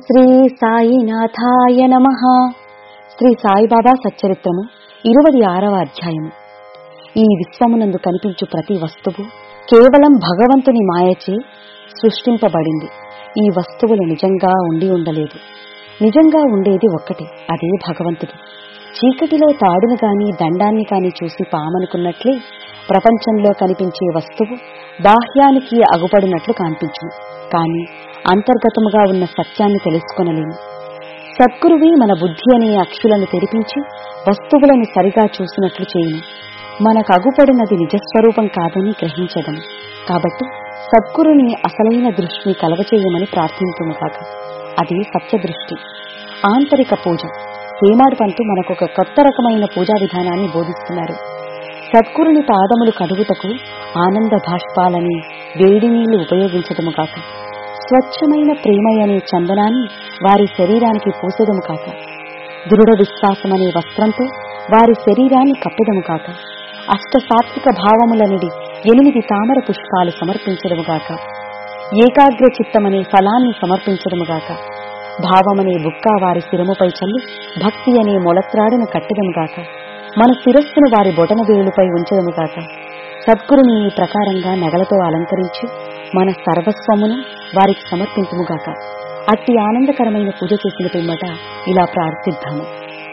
శ్రీ సాయినాథాయ నమ శ్రీ సాయిబాబా సచ్చరిత్రము ఇరవై ఆరవ అధ్యాయము ఈ విశ్వమునందు కనిపించు ప్రతి వస్తువు కేవలం భగవంతుని మాయచే సృష్టింపబడింది ఈ వస్తువులు నిజంగా ఉండి ఉండలేదు నిజంగా ఉండేది ఒక్కటి అదే భగవంతుడు చీకటిలో తాడును గాని దండాన్ని కాని చూసి పామనుకున్నట్లే ప్రపంచంలో కనిపించే వస్తువు బాహ్యానికి అగుపడినట్లు కనిపించును కాని అంతర్గతముగా ఉన్న సత్యాన్ని తెలుసుకొనలేము సద్గురువి మన బుద్ధి అనే అక్షులను తెరిపించి వస్తువులను సరిగా చూసినట్లు చేయును మనకు అగుపడినది నిజస్వరూపం కాదని గ్రహించదము కాబట్టి సద్గురుని అసలైన దృష్టిని కలగచేయమని ప్రార్థించుము కాక అది సత్య దృష్టి ఆంతరిక పూజ హేమాడు పంతు మనకొక కొత్త రకమైన పూజా విధానాన్ని బోధిస్తున్నారు సద్గురుని పాదములు కడుగుటకు ఆనంద భాష్పాలని వేడి నీళ్లు ఉపయోగించదము కాక స్వచ్ఛమైన ప్రేమయనే చందనాన్ని వారి శరీరానికి పూసెదము కాక దృఢ విశ్వాసమనే వస్త్రంతో వారి శరీరాన్ని కప్పెదము కాక అష్ట సాత్విక భావములనిడి ఎనిమిది తామర పుష్పాలు సమర్పించడము గాక ఏకాగ్ర చిత్తమనే ఫలాన్ని సమర్పించడము గాక భావమనే బుక్క వారి శిరముపై చల్లి భక్తి అనే మొలత్రాడును కట్టెదము గాక మన శిరస్సును వారి బొటన వేలుపై ఉంచదము గాక సద్గురుని ఈ ప్రకారంగా నగలతో అలంకరించి మన సర్వస్వమును వారికి సమర్పించుముగాక అట్టి ఆనందకరమైన పూజ చేసిన పిమ్మట ఇలా ప్రార్థిద్దాము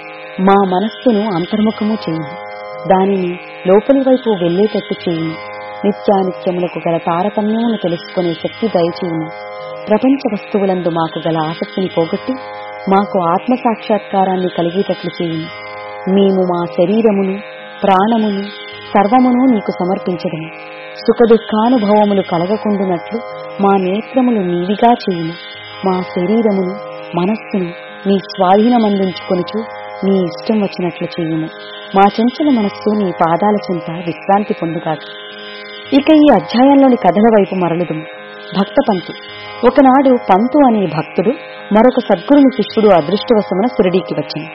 మా మనస్సును అంతర్ముఖము చేయండి దానిని లోపలి వైపు వెళ్లేటట్టు చేయండి నిత్యానిత్యములకు గల తారతమ్యమును తెలుసుకునే శక్తి దయచేయును ప్రపంచ వస్తువులందు మాకు గల ఆసక్తిని పోగొట్టి మాకు ఆత్మ సాక్షాత్కారాన్ని కలిగేటట్లు చేయండి మేము మా శరీరమును ప్రాణమును సర్వమును నీకు సమర్పించడము సుఖ దుఃఖానుభవములు కలగకుండునట్లు మా నేత్రములు నీవిగా చేయును మా శరీరమును మనస్సును నీ స్వాధీనమందించుకొనుచు నీ ఇష్టం వచ్చినట్లు చేయుము మా చెంచల మనస్సు నీ పాదాల చెంత విశ్రాంతి పొందుగాక ఇక ఈ అధ్యాయంలోని కథల వైపు మరలుదుము భక్త పంతు ఒకనాడు పంతు అనే భక్తుడు మరొక సద్గురుని శిష్యుడు అదృష్టవశమున సిరిడీకి వచ్చింది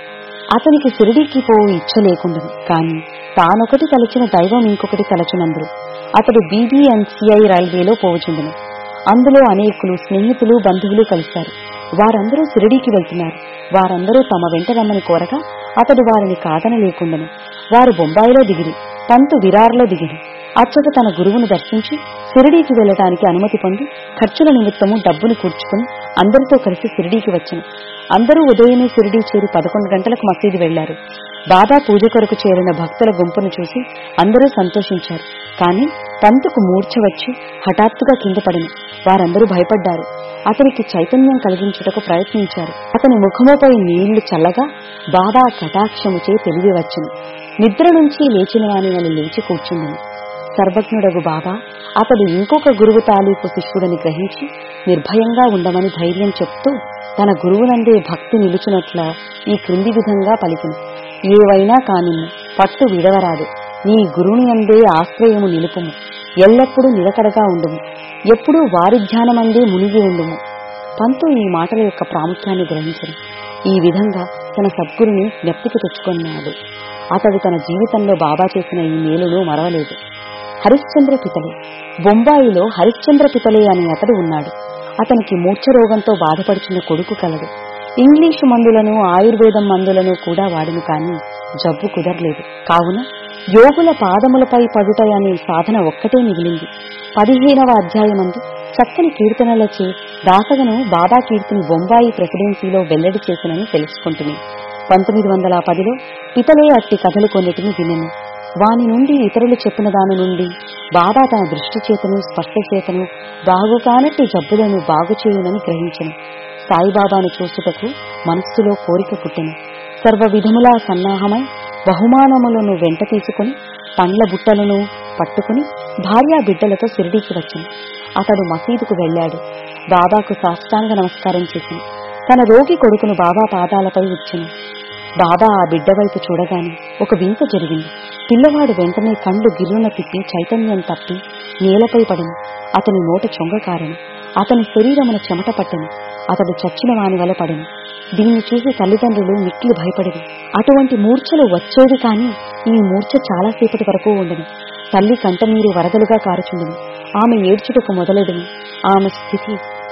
అతనికి సిరిడీకి పోవు ఇచ్చ లేకుండను కాని తానొకటి తలచిన దైవం ఇంకొకటి తలచునందురు అతడు బీబీఎన్సీఐ రైల్వేలో పోవచుండును అందులో అనేకులు స్నేహితులు బంధువులు కలిశారు వారందరూ సిరిడీకి వెళ్తున్నారు వారందరూ తమ వెంట రమ్మని కోరగా అతడు వారిని కాదనలేకుండను వారు బొంబాయిలో దిగిరి పంతు విరార్లో దిగిరి అచ్చట తన గురువును దర్శించి సిరిడీకి వెళ్లడానికి అనుమతి పొంది ఖర్చుల నిమిత్తము డబ్బును కూర్చుకుని అందరితో కలిసి సిరిడీకి వచ్చాను అందరూ ఉదయమే సిరిడీ చేరి పదకొండు గంటలకు మసీదు వెళ్లారు బాబా పూజ కొరకు చేరిన భక్తుల గుంపును చూసి అందరూ సంతోషించారు కాని పంతుకు మూర్ఛ వచ్చి హఠాత్తుగా కింద పడిన వారందరూ భయపడ్డారు అతనికి చైతన్యం కలిగించుటకు ప్రయత్నించారు అతని ముఖముపై నీళ్లు చల్లగా బాబా కటాక్షముచే తెలివి వచ్చును నిద్ర నుంచి లేచిన వాని వల్ల లేచి కూర్చుండను సర్వజ్ఞుడగు బాబా అతడు ఇంకొక గురువు తాలూకు శిష్యుడని గ్రహించి నిర్భయంగా ఉండమని ధైర్యం చెప్తూ తన గురువునందే భక్తి నిలుచునట్ల ఈ క్రింది విధంగా పలికిను ఏవైనా కానిమ్ము పట్టు విడవరాదు నీ గురుని అందే ఆశ్రయము నిలుపుము ఎల్లప్పుడూ నిలకడగా ఉండుము ఎప్పుడూ వారి ధ్యానమందే మునిగి ఉండుము పంతు ఈ మాటల యొక్క ప్రాముఖ్యాన్ని గ్రహించను ఈ విధంగా తన సద్గురుని జ్ఞప్తికి తెచ్చుకున్నాడు అతడు తన జీవితంలో బాబా చేసిన ఈ మేలును మరవలేదు హరిశ్చంద్ర పితలే బొంబాయిలో హరిశ్చంద్ర పితలే అనే అతడు ఉన్నాడు అతనికి మూర్ఛ రోగంతో బాధపడుచున్న కొడుకు కలడు ఇంగ్లీషు మందులను ఆయుర్వేదం మందులను కూడా వాడిను కాని జబ్బు కుదరలేదు కావున యోగుల పాదములపై పడుట అనే సాధన ఒక్కటే మిగిలింది పదిహేనవ అధ్యాయమందు చక్కని కీర్తనలచే దాసగను బాబా కీర్తిని బొంబాయి ప్రెసిడెన్సీలో వెల్లడి చేసినని తెలుసుకుంటుంది పంతొమ్మిది వందల పదిలో పితలే అట్టి కథలు కొన్నిటిని వినెను వాని నుండి ఇతరులు చెప్పిన దాని నుండి బాబా తన దృష్టి చేతను స్పర్శ చేతను బాగుకానట్టి జబ్బులను బాగు చేయునని గ్రహించను సాయిబాబాను చూసుటకు మనస్సులో కోరిక పుట్టెను సర్వ విధములా సన్నాహమై బహుమానములను వెంట తీసుకుని పండ్ల బుట్టలను పట్టుకుని భార్యా బిడ్డలతో సిరిడీకి వచ్చాను అతడు మసీదుకు వెళ్ళాడు బాబాకు సాష్టాంగ నమస్కారం చేసి తన రోగి కొడుకును బాబా పాదాలపై ఉంచెను బాబా ఆ బిడ్డ వైపు చూడగానే ఒక వింత జరిగింది పిల్లవాడు వెంటనే కళ్ళు గిర్రున తిప్పి చైతన్యం తప్పి నేలపై పడను అతని నోట చొంగకారను అతని శరీరమున చెమట పట్టెను అతడు చచ్చిన వాని వల పడెను దీన్ని చూసి తల్లిదండ్రులు మిక్కిలి భయపడేది అటువంటి మూర్ఛలు వచ్చేది కాని ఈ మూర్ఛ చాలాసేపటి వరకు ఉండను తల్లి కంటనీరు వరదలుగా కారుచుండును ఆమె ఏడ్చుటకు మొదలెడును ఆమె స్థితి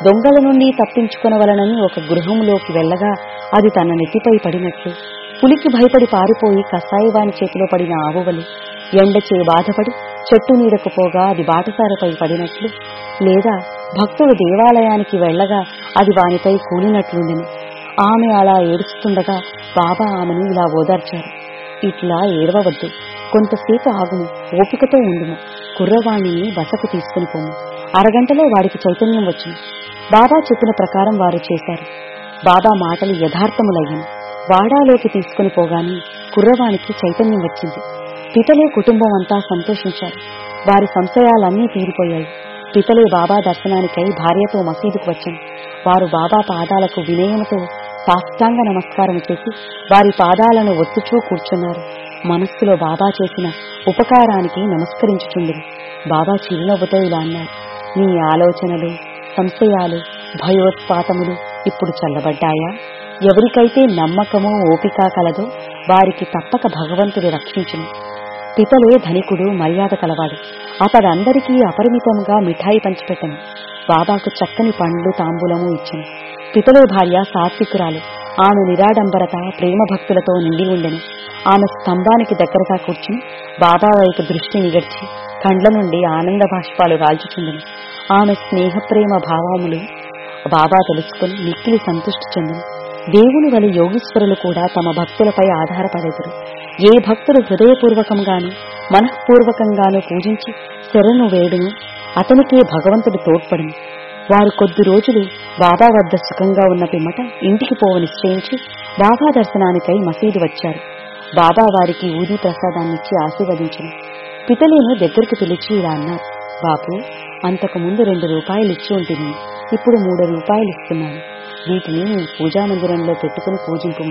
దొంగల నుండి తప్పించుకొనవలనని ఒక గృహంలోకి వెళ్ళగా అది తన నెత్తిపై పడినట్లు పులికి భయపడి పారిపోయి కసాయివాని చేతిలో పడిన ఆవువలి ఎండచే బాధపడి చెట్టు నీడకు పోగా అది బాటసారపై పడినట్లు లేదా భక్తుడు దేవాలయానికి వెళ్ళగా అది వానిపై కూలినట్లుండెను ఆమె అలా ఏడుస్తుండగా బాబా ఆమెను ఇలా ఓదార్చారు ఇట్లా ఏడవవద్దు కొంతసేపు ఆగుము ఓపికతో ఉండుము కుర్రవాణిని బసకు తీసుకుని పోము అరగంటలో వాడికి చైతన్యం వచ్చును బాబా చెప్పిన ప్రకారం వారు చేశారు బాబా మాటలు యథార్థములయ్యను వాడాలోకి తీసుకుని పోగానే కుర్రవానికి చైతన్యం వచ్చింది పితలే కుటుంబం అంతా సంతోషించారు వారి సంశయాలన్నీ తీరిపోయాయి పితలే బాబా దర్శనానికై భార్యతో మసీదుకు వచ్చాను వారు బాబా పాదాలకు వినయముతో సాష్టాంగ నమస్కారం చేసి వారి పాదాలను ఒత్తుచూ కూర్చున్నారు మనస్సులో బాబా చేసిన ఉపకారానికి నమస్కరించుచుండిరి బాబా చిరునవ్వుతో ఇలా అన్నారు నీ ఆలోచనలు సంశయాలు భయోత్పాతములు ఇప్పుడు చల్లబడ్డాయా ఎవరికైతే నమ్మకము ఓపిక కలదో వారికి తప్పక భగవంతుడు రక్షించును పితలే ధనికుడు మర్యాద కలవాడు అతడందరికీ అపరిమితంగా మిఠాయి పంచిపెట్టను బాబాకు చక్కని పండ్లు తాంబూలము ఇచ్చను పితలే భార్య సాత్వికురాలు ఆమె నిరాడంబరత ప్రేమ భక్తులతో నిండి ఉండెను ఆమె స్తంభానికి దగ్గరగా కూర్చుని బాబా వైపు దృష్టి నిగర్చి కండ్ల నుండి ఆనంద బాష్పాలు రాల్చుచుండెను ఆమె స్నేహ ప్రేమ భావములు బాబా తెలుసుకుని మిక్కిలి సంతృష్టి చెందను దేవుని వలి యోగీశ్వరులు కూడా తమ భక్తులపై ఆధారపడేదురు ఏ భక్తుడు హృదయపూర్వకంగాను మనఃపూర్వకంగాను పూజించి శరణు వేడును అతనికే భగవంతుడు తోడ్పడును వారు కొద్ది రోజులు బాబా వద్ద సుఖంగా ఉన్న పిమ్మట ఇంటికి పోవ నిశ్చయించి బాబా దర్శనానికై మసీదు వచ్చారు బాబా వారికి ఊది ప్రసాదాన్నిచ్చి ఆశీర్వదించను పితలేను దగ్గరికి పిలిచి ఇలా అన్నారు బాబు అంతకు ముందు రెండు రూపాయలు ఇచ్చి ఉంటుంది ఇప్పుడు మూడు రూపాయలు ఇస్తున్నాను వీటిని నీ పూజా మందిరంలో పెట్టుకుని పూజింపు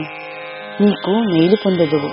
నీకు మేలు పొందదువు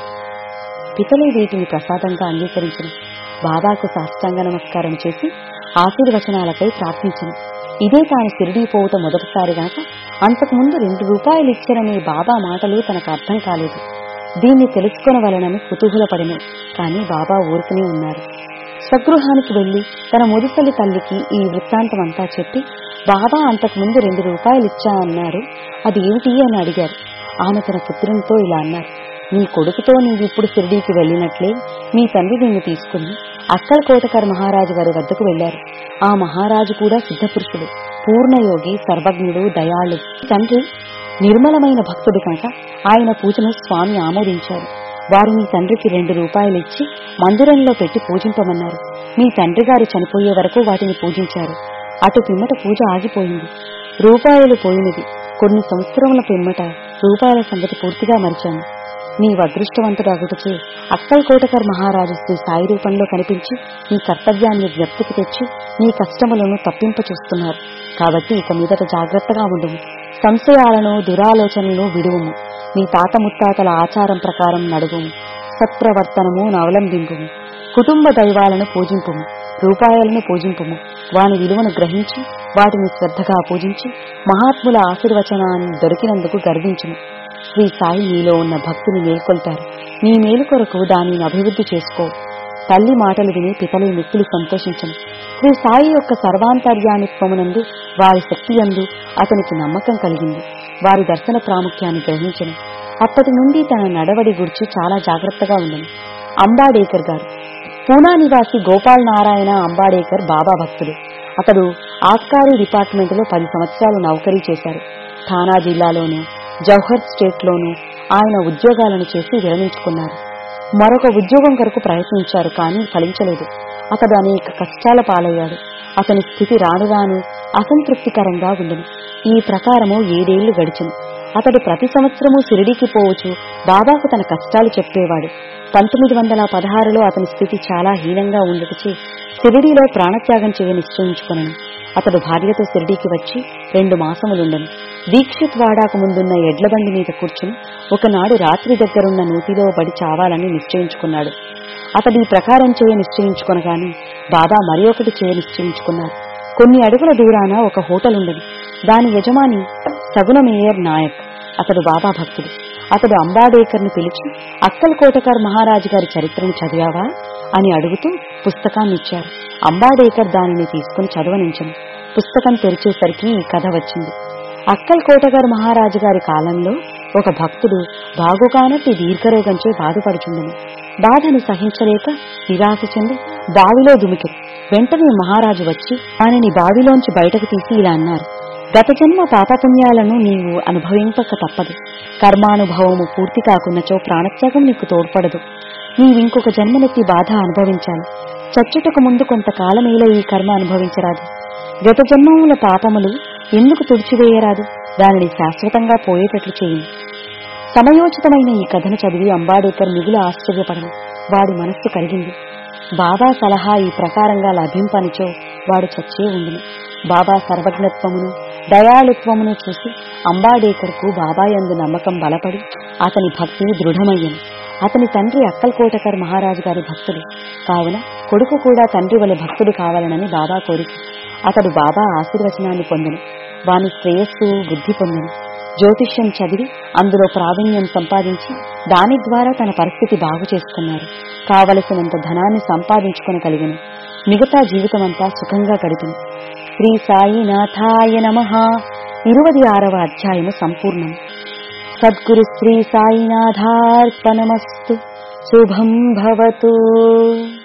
పితలే వీటిని ప్రసాదంగా అంగీకరించను బాబాకు సాష్టాంగ నమస్కారం చేసి ఆశీర్వచనాలకై ప్రార్థించను ఇదే తాను సిరిడీ పోవుట మొదటిసారి గనక అంతకుముందు రెండు రూపాయలు ఇచ్చారనే బాబా మాటలు తనకు అర్థం కాలేదు దీన్ని తెలుసుకొనవలనని కుతూహలపడిన కాని బాబా ఊరుకునే ఉన్నారు స్వగృహానికి వెళ్లి తన ముదుసలి తల్లికి ఈ వృత్తాంతమంతా చెప్పి బాబా అంతకుముందు రెండు రూపాయలు ఇచ్చా అన్నారు అది ఏమిటి అని అడిగారు ఆమె తన పుత్రునితో ఇలా అన్నారు నీ కొడుకుతో నీవిప్పుడు షిరిడీకి వెళ్ళినట్లే మీ తండ్రి నిన్ను తీసుకుని అక్కల కోటకర్ మహారాజు గారి వద్దకు వెళ్లారు ఆ మహారాజు కూడా సిద్ధపురుషుడు పూర్ణయోగి సర్వజ్ఞుడు దయాళు తండ్రి నిర్మలమైన భక్తుడు కనుక ఆయన పూజను స్వామి ఆమోదించారు వారు మీ తండ్రికి రెండు రూపాయలు ఇచ్చి మందిరంలో పెట్టి పూజింపమన్నారు మీ తండ్రి గారు చనిపోయే వరకు వాటిని పూజించారు అటు పిమ్మట పూజ ఆగిపోయింది రూపాయలు పోయినది కొన్ని సంవత్సరముల పిమ్మట రూపాయల సంగతి పూర్తిగా మరిచాను నీవు అదృష్టవంతుడు అగుటచే అక్కల్ కోటకర్ మహారాజు శ్రీ సాయి రూపంలో కనిపించి నీ కర్తవ్యాన్ని జ్ఞప్తికి తెచ్చి నీ కష్టములను తప్పింప చూస్తున్నారు కాబట్టి ఇక మీదట జాగ్రత్తగా ఉండుము సంశయాలను దురాలోచనలను విడువుము నీ తాత ముత్తాతల ఆచారం ప్రకారం నడువుము సత్ప్రవర్తనము అవలంబింపుము కుటుంబ దైవాలను పూజింపుము రూపాయలను పూజింపుము వాని విలువను గ్రహించి వాటిని శ్రద్ధగా పూజించి మహాత్ముల ఆశీర్వచనాన్ని దొరికినందుకు గర్వించుము శ్రీ సాయి నీలో ఉన్న భక్తిని మేల్కొల్పారు నీ మేలు కొరకు దానిని అభివృద్ధి చేసుకో తల్లి మాటలు విని పితలి మిక్కిలి సంతోషించను శ్రీ సాయి యొక్క సర్వాంతర్యామిత్వమునందు వారి శక్తి యందు అతనికి నమ్మకం కలిగింది వారి దర్శన ప్రాముఖ్యాన్ని గ్రహించను అప్పటి నుండి తన నడవడి గురించి చాలా జాగ్రత్తగా ఉండను అంబాడేకర్ గారు పూనా నివాసి గోపాల్ నారాయణ అంబాడేకర్ బాబా భక్తుడు అతడు ఆబ్కారీ డిపార్ట్మెంట్ లో పది సంవత్సరాలు నౌకరీ చేశారు ఠానా జిల్లాలోను జవహర్ స్టేట్ లోను ఆయన ఉద్యోగాలను చేసి విరమించుకున్నారు మరొక ఉద్యోగం కొరకు ప్రయత్నించారు కానీ ఫలించలేదు అతడు అనేక కష్టాల పాలయ్యాడు అతని స్థితి రాను రాను అసంతృప్తికరంగా ఉండను ఈ ప్రకారము ఏడేళ్లు గడిచెను అతడు ప్రతి సంవత్సరము షిరిడీకి పోవచ్చు బాబాకు తన కష్టాలు చెప్పేవాడు పంతొమ్మిది వందల పదహారులో అతని స్థితి చాలా హీనంగా ఉండటచే షిరిడీలో ప్రాణత్యాగం చేయ నిశ్చయించుకునను అతడు భార్యతో షిరిడీకి వచ్చి రెండు మాసములుండెను దీక్షిత్ వాడాకు ముందున్న ఎడ్లబండి మీద కూర్చుని ఒకనాడు రాత్రి దగ్గరున్న నూతిలో పడి చావాలని నిశ్చయించుకున్నాడు అతడు ఈ ప్రకారం చేయ నిశ్చయించుకొనగాని బాబా మరి ఒకటి చేయ నిశ్చయించుకున్నారు కొన్ని అడుగుల దూరాన ఒక హోటల్ ఉండదు దాని యజమాని సగుణ మేయర్ నాయక్ అతడు బాబా భక్తుడు అతడు అంబాడేకర్ను పిలిచి అక్కల్ కోటకర్ మహారాజు గారి చరిత్రను చదివావా అని అడుగుతూ పుస్తకాన్ని ఇచ్చారు అంబాడేకర్ దానిని తీసుకుని చదవనించను పుస్తకం తెరిచేసరికి ఈ కథ వచ్చింది అక్కల్ కోటగారు మహారాజు గారి కాలంలో ఒక భక్తుడు బాగుకానట్టి దీర్ఘరోగంచే బాధపడుచుండెను బాధను సహించలేక నిరాశ చెంది బావిలో దుమికి వెంటనే మహారాజు వచ్చి ఆయనని బావిలోంచి బయటకు తీసి ఇలా అన్నారు గత జన్మ పాపపుణ్యాలను నీవు అనుభవింపక తప్పదు కర్మానుభవము పూర్తి కాకున్నచో ప్రాణత్యాగం నీకు తోడ్పడదు నీవింకొక జన్మనెత్తి బాధ అనుభవించాలి చచ్చుటకు ముందు కొంతకాలమేలా ఈ కర్మ అనుభవించరాదు గత జన్మముల పాపములు ఎందుకు తుడిచివేయరాదు దానిని శాశ్వతంగా పోయేటట్లు చేయండి సమయోచితమైన ఈ కథను చదివి అంబాడేకర్ మిగులు ఆశ్చర్యపడను వాడి మనస్సు కలిగింది బాబా సలహా ఈ ప్రకారంగా లభింపనిచో వాడు చచ్చే ఉండును బాబా సర్వజ్ఞత్వమును దయాళుత్వమును చూసి అంబాడేకర్కు బాబాయందు నమ్మకం బలపడి అతని భక్తి దృఢమయ్యను అతని తండ్రి అక్కల్ కోటకర్ మహారాజు గారి భక్తుడు కావున కొడుకు కూడా తండ్రి వలె భక్తుడు కావాలనని బాబా కోరిక అతడు బాబా ఆశీర్వచనాన్ని పొందను వాని శ్రేయస్సు బుద్ధి పొందను జ్యోతిష్యం చదివి అందులో ప్రావీణ్యం సంపాదించి దాని ద్వారా తన పరిస్థితి బాగు చేసుకున్నారు కావలసినంత ధనాన్ని సంపాదించుకొనగలిగను మిగతా జీవితమంతా సుఖంగా గడిపింది శ్రీ సాయినాథాయ నమ ఇరువది ఆరవ అధ్యాయము సంపూర్ణం సద్గురు శ్రీ సాయినాథార్పణమస్తు శుభం భవతు